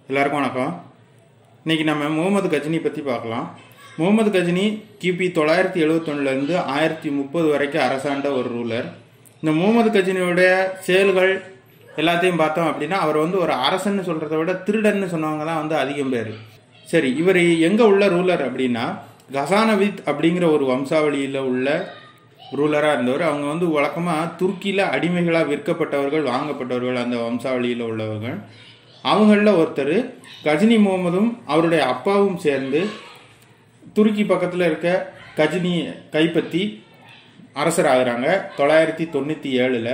எல்லாருக்கும் வணக்கம் இன்னைக்கு நம்ம முகமது கஜினி பற்றி பார்க்கலாம் முகமது கஜினி கிபி தொள்ளாயிரத்தி எழுவத்தொன்னுலேருந்து ஆயிரத்தி முப்பது வரைக்கும் அரசாண்ட ஒரு ரூலர் இந்த முகமது கஜினியோடைய செயல்கள் எல்லாத்தையும் பார்த்தோம் அப்படின்னா அவர் வந்து ஒரு அரசன்னு சொல்கிறத விட திருடன்னு சொன்னவங்க தான் வந்து அதிகம் பேர் சரி இவர் எங்கே உள்ள ரூலர் அப்படின்னா கசானவித் அப்படிங்கிற ஒரு வம்சாவளியில் உள்ள ரூலராக இருந்தவர் அவங்க வந்து வழக்கமாக துருக்கியில் அடிமைகளாக விற்கப்பட்டவர்கள் வாங்கப்பட்டவர்கள் அந்த வம்சாவளியில் உள்ளவர்கள் அவங்களில் ஒருத்தர் கஜினி முகமதும் அவருடைய அப்பாவும் சேர்ந்து துருக்கி பக்கத்தில் இருக்க கஜினி கைப்பற்றி அரசர் ஆகுறாங்க தொள்ளாயிரத்தி தொண்ணூற்றி ஏழில்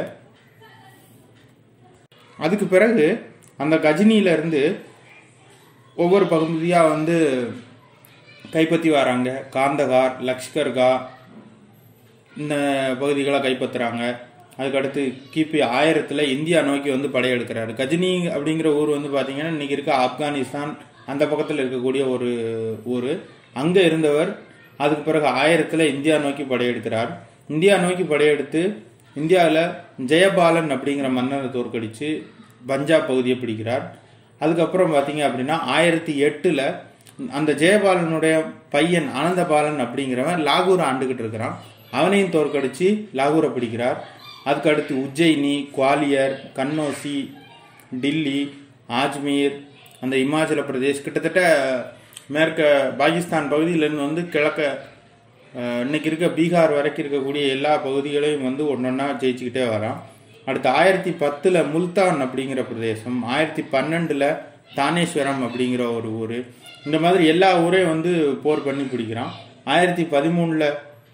அதுக்கு பிறகு அந்த கஜினியில இருந்து ஒவ்வொரு பகுதியாக வந்து கைப்பற்றி வராங்க காந்தகார் லக்ஷ்கர்கா இந்த பகுதிகளை கைப்பற்றுறாங்க அதுக்கடுத்து கிபி ஆயிரத்தில் இந்தியா நோக்கி வந்து படையெடுக்கிறாரு கஜினி அப்படிங்கிற ஊர் வந்து பார்த்தீங்கன்னா இன்னைக்கு இருக்க ஆப்கானிஸ்தான் அந்த பக்கத்தில் இருக்கக்கூடிய ஒரு ஊர் அங்கே இருந்தவர் அதுக்கு பிறகு ஆயிரத்தில் இந்தியா நோக்கி படையெடுக்கிறார் இந்தியா நோக்கி படையெடுத்து இந்தியாவில் ஜெயபாலன் அப்படிங்கிற மன்னரை தோற்கடித்து பஞ்சாப் பகுதியை பிடிக்கிறார் அதுக்கப்புறம் பார்த்தீங்க அப்படின்னா ஆயிரத்தி எட்டில் அந்த ஜெயபாலனுடைய பையன் ஆனந்தபாலன் அப்படிங்கிறவன் லாகூரை ஆண்டுகிட்டு இருக்கிறான் அவனையும் தோற்கடிச்சு லாகூரை பிடிக்கிறார் அதுக்கு அடுத்து உஜ்ஜயினி குவாலியர் கன்னோசி டில்லி ஆஜ்மீர் அந்த இமாச்சல பிரதேஷ் கிட்டத்தட்ட மேற்க பாகிஸ்தான் பகுதியிலேருந்து வந்து கிழக்க அஹ், இன்னைக்கு இருக்க பீகார் வரைக்கும் இருக்கக்கூடிய எல்லா பகுதிகளையும் வந்து ஒன்றொன்னா ஜெயிச்சுக்கிட்டே வரான் அடுத்து ஆயிரத்தி பத்தில் முல்தான் அப்படிங்கிற பிரதேசம் ஆயிரத்தி பன்னெண்டில் தானேஸ்வரம் அப்படிங்கிற ஒரு ஊர் இந்த மாதிரி எல்லா ஊரையும் வந்து போர் பண்ணி பிடிக்கிறான் ஆயிரத்தி பதிமூணில்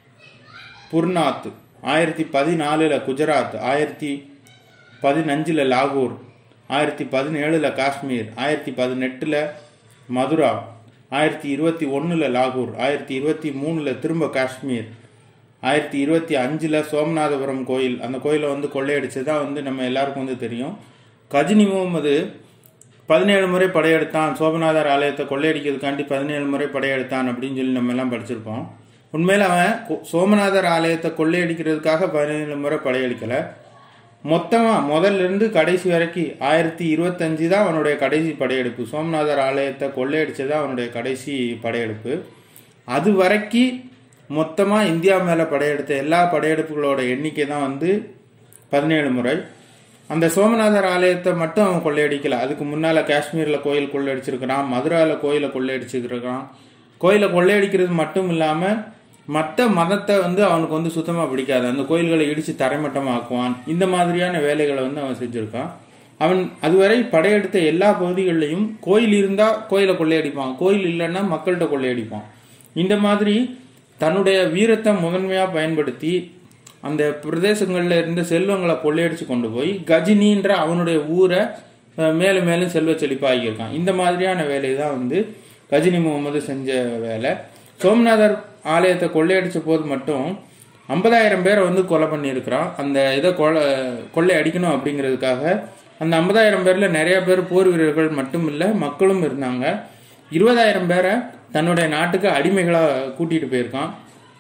புர்னாத் ஆயிரத்தி பதினாலில் குஜராத் ஆயிரத்தி பதினஞ்சில் லாகூர் ஆயிரத்தி பதினேழில் காஷ்மீர் ஆயிரத்தி பதினெட்டில் மதுரா ஆயிரத்தி இருபத்தி ஒன்றில் லாகூர் ஆயிரத்தி இருபத்தி மூணில் திரும்ப காஷ்மீர் ஆயிரத்தி இருபத்தி அஞ்சில் சோமநாதபுரம் கோயில் அந்த கோயிலை வந்து கொள்ளையடிச்சது தான் வந்து நம்ம எல்லாருக்கும் வந்து தெரியும் கஜினி முகமது பதினேழு முறை படையெடுத்தான் சோமநாதர் ஆலயத்தை கொள்ளையடிக்கிறதுக்காண்டி பதினேழு முறை படையெடுத்தான் அப்படின்னு சொல்லி நம்ம எல்லாம் படிச்சிருப்போம் உண்மையில அவன் கொ- சோமநாதர் ஆலயத்தை கொள்ளையடிக்கிறதுக்காக பதினேழு முறை படையெடுக்கல மொத்தமா முதல்ல இருந்து கடைசி வரைக்கும் ஆயிரத்தி இருபத்தஞ்சு தான் அவனுடைய கடைசி படையெடுப்பு சோமநாதர் ஆலயத்தை கொள்ளையடிச்சது தான் அவனுடைய கடைசி படையெடுப்பு அது வரைக்கும் மொத்தமா இந்தியா மேல படையெடுத்த எல்லா படையெடுப்புகளோட எண்ணிக்கை தான் வந்து பதினேழு முறை அந்த சோமநாதர் ஆலயத்தை மட்டும் அவன் கொள்ளையடிக்கல அதுக்கு முன்னால காஷ்மீர்ல கோயில் கொள்ளையடிச்சிருக்கிறான் மதுரால கோயிலை கொள்ளையடிச்சிருக்கிறான் கோயிலை கொள்ளையடிக்கிறது மட்டும் இல்லாம மற்ற மதத்தை வந்து அவனுக்கு வந்து சுத்தமா பிடிக்காது அந்த கோயில்களை இடிச்சு தரைமட்டமாக்குவான் இந்த மாதிரியான வேலைகளை வந்து அவன் செஞ்சிருக்கான் அவன் அதுவரை படையெடுத்த எல்லா பகுதிகளிலையும் கோயில் இருந்தா கோயிலை கொள்ளையடிப்பான் கோயில் இல்லைன்னா மக்கள்கிட்ட கொள்ளையடிப்பான் இந்த மாதிரி தன்னுடைய வீரத்தை முதன்மையா பயன்படுத்தி அந்த பிரதேசங்கள்ல இருந்த செல்வங்களை கொள்ளையடிச்சு கொண்டு போய் கஜினின்ற அவனுடைய ஊரை அஹ், மேலும் மேலும் செல்வ செழிப்பாகியிருக்கான் இந்த மாதிரியான வேலை தான் வந்து கஜினி முகமது செஞ்ச வேலை சோமநாதர் ஆலயத்தை கொள்ளையடிச்ச போது மட்டும் ஐம்பதாயிரம் பேரை வந்து கொலை பண்ணியிருக்கிறான் அந்த இதை கொலை கொள்ளை அடிக்கணும் அப்படிங்கிறதுக்காக அந்த ஐம்பதாயிரம் பேர்ல நிறைய பேர் போர் வீரர்கள் மட்டும் இல்லை மக்களும் இருந்தாங்க இருபதாயிரம் பேரை தன்னுடைய நாட்டுக்கு அடிமைகளா கூட்டிட்டு போயிருக்கான்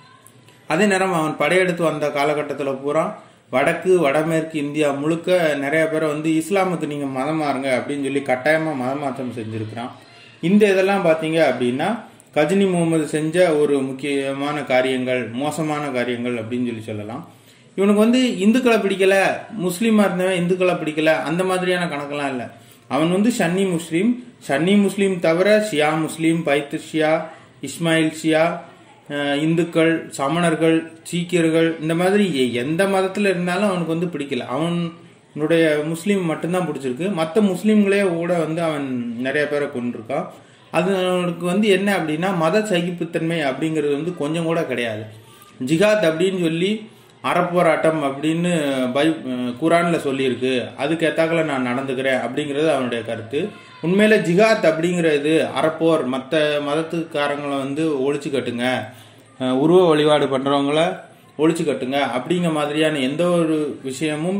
அதே நேரம் அவன் படையெடுத்து வந்த காலகட்டத்தில் பூரா வடக்கு வடமேற்கு இந்தியா முழுக்க நிறைய பேரை வந்து இஸ்லாமுக்கு நீங்கள் மதம் மாறுங்க அப்படின்னு சொல்லி கட்டாயமாக மதமாற்றம் செஞ்சுருக்கிறான் இந்த இதெல்லாம் பார்த்தீங்க அப்படின்னா கஜினி முகமது செஞ்ச ஒரு முக்கியமான காரியங்கள் மோசமான காரியங்கள் அப்படின்னு சொல்லி சொல்லலாம் இவனுக்கு வந்து இந்துக்களை பிடிக்கல முஸ்லீமா இருந்தவன் இந்துக்களை பிடிக்கல அந்த மாதிரியான கணக்கெல்லாம் இல்லை அவன் வந்து ஷன்னி முஸ்லீம் ஷன்னி முஸ்லீம் தவிர ஷியா முஸ்லீம் பைத்து ஷியா இஸ்மாயில் ஷியா அஹ் இந்துக்கள் சமணர்கள் சீக்கியர்கள் இந்த மாதிரி எ- எந்த மதத்துல இருந்தாலும் அவனுக்கு வந்து பிடிக்கல அவனுடைய முஸ்லீம் மட்டும்தான் பிடிச்சிருக்கு மற்ற முஸ்லீம்களே கூட வந்து அவன் நிறைய பேரை கொண்டிருக்கான் அது அவனுக்கு வந்து என்ன அப்படின்னா மத சகிப்புத்தன்மை அப்படிங்கிறது வந்து கொஞ்சம் கூட கிடையாது ஜிகாத் அப்படின்னு சொல்லி அறப்போராட்டம் அப்படின்னு பை குரான்ல சொல்லியிருக்கு அதுக்கு ஏத்தாக்கல நான் நடந்துக்கிறேன் அப்படிங்கிறது அவனுடைய கருத்து உண்மையில ஜிகாத் அப்படிங்கிறது அறப்போர் மற்ற மதத்துக்காரங்களை வந்து ஒழிச்சு கட்டுங்க அஹ் உருவ வழிபாடு பண்றவங்கள ஒழிச்சு கட்டுங்க அப்படிங்கிற மாதிரியான எந்த ஒரு விஷயமும்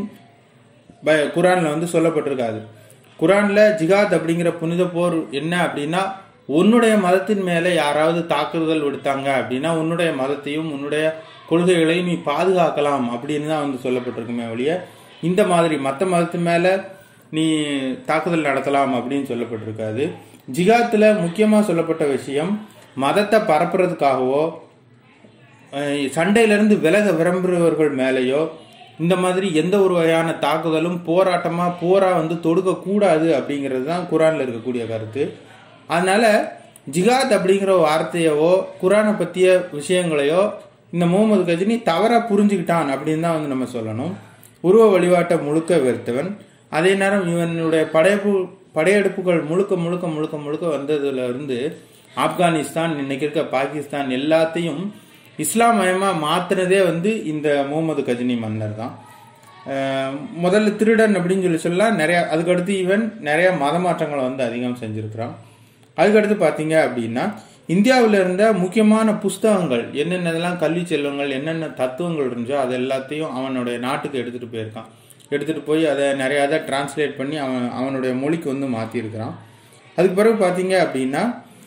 ப- குரான்ல வந்து சொல்லப்பட்டிருக்காது குரான்ல ஜிகாத் அப்படிங்கிற புனித போர் என்ன அப்படின்னா உன்னுடைய மதத்தின் மேல யாராவது தாக்குதல் விடுத்தாங்க அப்படின்னா உன்னுடைய மதத்தையும் உன்னுடைய கொள்கைகளையும் நீ பாதுகாக்கலாம் அப்படின்னு தான் வந்து சொல்லப்பட்டிருக்குமே ஒழிய இந்த மாதிரி மற்ற மதத்து மேல நீ தாக்குதல் நடத்தலாம் அப்படின்னு சொல்லப்பட்டிருக்காது ஜிகாத்தில் முக்கியமாக சொல்லப்பட்ட விஷயம் மதத்தை பரப்புறதுக்காகவோ அஹ், சண்டையிலிருந்து விலக விரும்புகிறவர்கள் மேலேயோ இந்த மாதிரி எந்த ஒரு வகையான தாக்குதலும் போராட்டமாக போரா வந்து தொடுக்க கூடாது அப்படிங்கிறது தான் குரானில் இருக்கக்கூடிய கருத்து அதனால ஜிகாத் அப்படிங்கிற வார்த்தையவோ குரானை பற்றிய விஷயங்களையோ இந்த முகமது கஜினி தவறாக புரிஞ்சுக்கிட்டான் அப்படின்னு தான் வந்து நம்ம சொல்லணும் உருவ வழிபாட்டை முழுக்க வெறுத்தவன் அதே நேரம் இவனுடைய படையெடுப்பு படையெடுப்புகள் முழுக்க முழுக்க முழுக்க முழுக்க வந்ததுல இருந்து ஆப்கானிஸ்தான் இன்னைக்கு இருக்க பாகிஸ்தான் எல்லாத்தையும் இஸ்லாம் மயமா மாத்தினதே வந்து இந்த முகமது கஜினி மன்னர் தான் அஹ் முதல்ல திருடன் அப்படின்னு சொல்லி சொல்லலாம் நிறைய அதுக்கடுத்து இவன் நிறைய மத மாற்றங்களை வந்து அதிகம் செஞ்சிருக்கிறான் அதுக்கடுத்து பார்த்தீங்க அப்படின்னா இந்தியாவில் இருந்த முக்கியமான புஸ்தகங்கள் என்னென்னதெல்லாம் கல்வி செல்வங்கள் என்னென்ன தத்துவங்கள் இருந்துச்சோ அது எல்லாத்தையும் அவனுடைய நாட்டுக்கு எடுத்துகிட்டு போயிருக்கான் எடுத்துகிட்டு போய் அதை நிறையா அதை டிரான்ஸ்லேட் பண்ணி அவன் அவனுடைய மொழிக்கு வந்து மாற்றிருக்கிறான் அதுக்கு பிறகு பார்த்தீங்க அப்படின்னா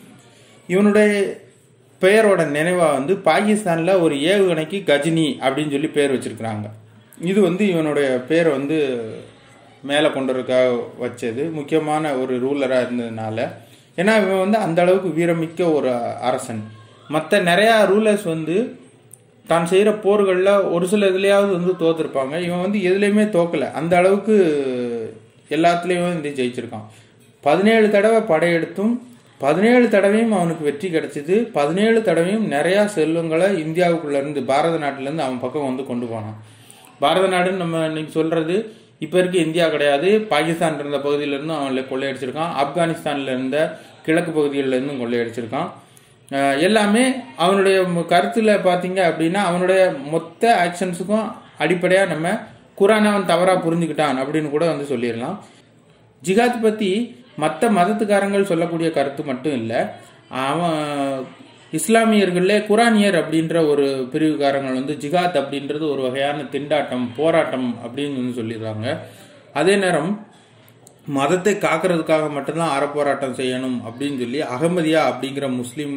இவனுடைய பெயரோட நினைவாக வந்து பாகிஸ்தானில் ஒரு ஏவுகணைக்கு கஜினி அப்படின்னு சொல்லி பேர் வச்சிருக்கிறாங்க இது வந்து இவனுடைய பேரை வந்து மேலே கொண்டு இருக்க வச்சது முக்கியமான ஒரு ரூலராக இருந்ததுனால ஏன்னா இவன் வந்து அந்த அளவுக்கு வீரமிக்க ஒரு அரசன் மற்ற நிறையா ரூலர்ஸ் வந்து தான் செய்கிற போர்களில் ஒரு சில இதுலையாவது வந்து தோத்துருப்பாங்க இவன் வந்து எதுலேயுமே தோக்கலை அந்த அளவுக்கு எல்லாத்துலேயும் வந்து ஜெயிச்சிருக்கான் பதினேழு தடவை படையெடுத்தும் பதினேழு தடவையும் அவனுக்கு வெற்றி கிடைச்சிது பதினேழு தடவையும் நிறையா செல்வங்களை இந்தியாவுக்குள்ள இருந்து பாரத நாட்டிலேருந்து அவன் பக்கம் வந்து கொண்டு போனான் பாரத நாடுன்னு நம்ம இன்னைக்கு சொல்றது இப்போ இருக்க இந்தியா கிடையாது பாகிஸ்தான் இருந்த பகுதியிலேருந்தும் அவன் கொள்ளையடிச்சிருக்கான் ஆப்கானிஸ்தான்ல இருந்த கிழக்கு பகுதிகளில் இருந்தும் கொள்ளையடிச்சிருக்கான் அஹ் எல்லாமே அவனுடைய மு- கருத்துல பார்த்தீங்க அப்படின்னா அவனுடைய மொத்த ஆக்ஷன்ஸுக்கும் அடிப்படையாக நம்ம குரானை அவன் தவறாக புரிஞ்சுக்கிட்டான் அப்படின்னு கூட வந்து சொல்லிடலாம் ஜிகாத் பற்றி மற்ற மதத்துக்காரங்கள் சொல்லக்கூடிய கருத்து மட்டும் இல்லை அவன் இஸ்லாமியர்களே குரானியர் அப்படின்ற ஒரு பிரிவுக்காரங்கள் வந்து ஜிகாத் அப்படின்றது ஒரு வகையான திண்டாட்டம் போராட்டம் அப்படின்னு வந்து சொல்லிடுறாங்க அதே நேரம் மதத்தை காக்கிறதுக்காக மட்டும்தான் அறப்போராட்டம் செய்யணும் அப்படின்னு சொல்லி அகமதியா அப்படிங்கிற முஸ்லீம்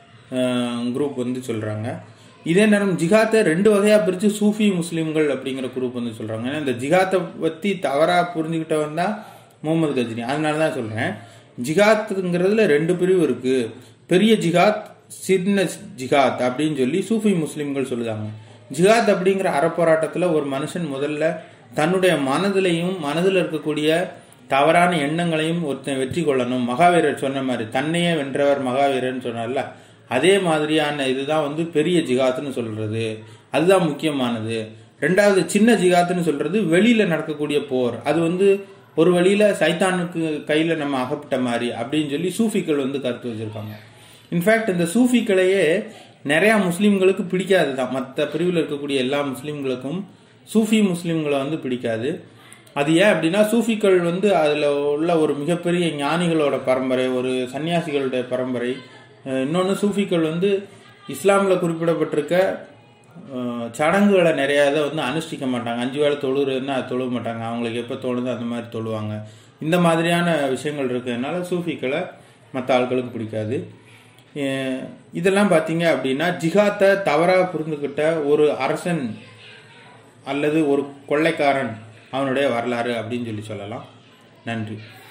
குரூப் வந்து சொல்றாங்க இதே நேரம் ஜிகாத்தை ரெண்டு வகையா பிரிச்சு சூஃபி முஸ்லீம்கள் அப்படிங்கிற குரூப் வந்து சொல்றாங்க ஏன்னா இந்த ஜிகாத்தை பத்தி தவறா புரிஞ்சுக்கிட்டவன் தான் முகமது கஜினி அதனால தான் சொல்றேன் ஜிகாத்துங்கிறதுல ரெண்டு பிரிவு இருக்கு பெரிய ஜிகாத் சின்ன ஜிகாத் அப்படின்னு சொல்லி சூஃபி முஸ்லீம்கள் சொல்லுதாங்க ஜிகாத் அப்படிங்கிற அறப்போராட்டத்தில் ஒரு மனுஷன் முதல்ல தன்னுடைய மனதிலையும் மனதில் இருக்கக்கூடிய தவறான எண்ணங்களையும் ஒருத்தன் வெற்றி கொள்ளணும் மகாவீரர் சொன்ன மாதிரி தன்னையே வென்றவர் மகாவீரர்னு சொன்னார்ல அதே மாதிரியான இதுதான் வந்து பெரிய ஜிகாத்துன்னு சொல்றது அதுதான் முக்கியமானது ரெண்டாவது சின்ன ஜிகாத்துன்னு சொல்றது வெளியில நடக்கக்கூடிய போர் அது வந்து ஒரு வழியில சைத்தானுக்கு கையில நம்ம அகப்பட்ட மாதிரி அப்படின்னு சொல்லி சூஃபிக்கள் வந்து கருத்து வச்சிருக்காங்க இன்ஃபேக்ட் இந்த சூஃபிக்களையே நிறைய முஸ்லீம்களுக்கு பிடிக்காது தான் மற்ற பிரிவில் இருக்கக்கூடிய எல்லா முஸ்லீம்களுக்கும் சூஃபி முஸ்லீம்களை வந்து பிடிக்காது அது ஏன் அப்படின்னா சூஃபிக்கள் வந்து அதில் உள்ள ஒரு மிகப்பெரிய ஞானிகளோட பரம்பரை ஒரு சன்னியாசிகளுடைய பரம்பரை இன்னொன்று சூஃபிக்கள் வந்து இஸ்லாமில் குறிப்பிடப்பட்டிருக்க அஹ், சடங்குகளை நிறையா இதை வந்து அனுஷ்டிக்க மாட்டாங்க அஞ்சு வேளை தொழுறதுன்னா அது தொழுவ மாட்டாங்க அவங்களுக்கு எப்போ தோணுதோ அந்த மாதிரி தொழுவாங்க இந்த மாதிரியான விஷயங்கள் இருக்கிறதுனால சூஃபிக்களை மற்ற ஆட்களுக்கு பிடிக்காது அஹ், இதெல்லாம் பார்த்தீங்க அப்படின்னா ஜிகாத்தை தவறாக புரிந்துக்கிட்ட ஒரு அரசன் அல்லது ஒரு கொள்ளைக்காரன் அவனுடைய வரலாறு அப்படின்னு சொல்லி சொல்லலாம் நன்றி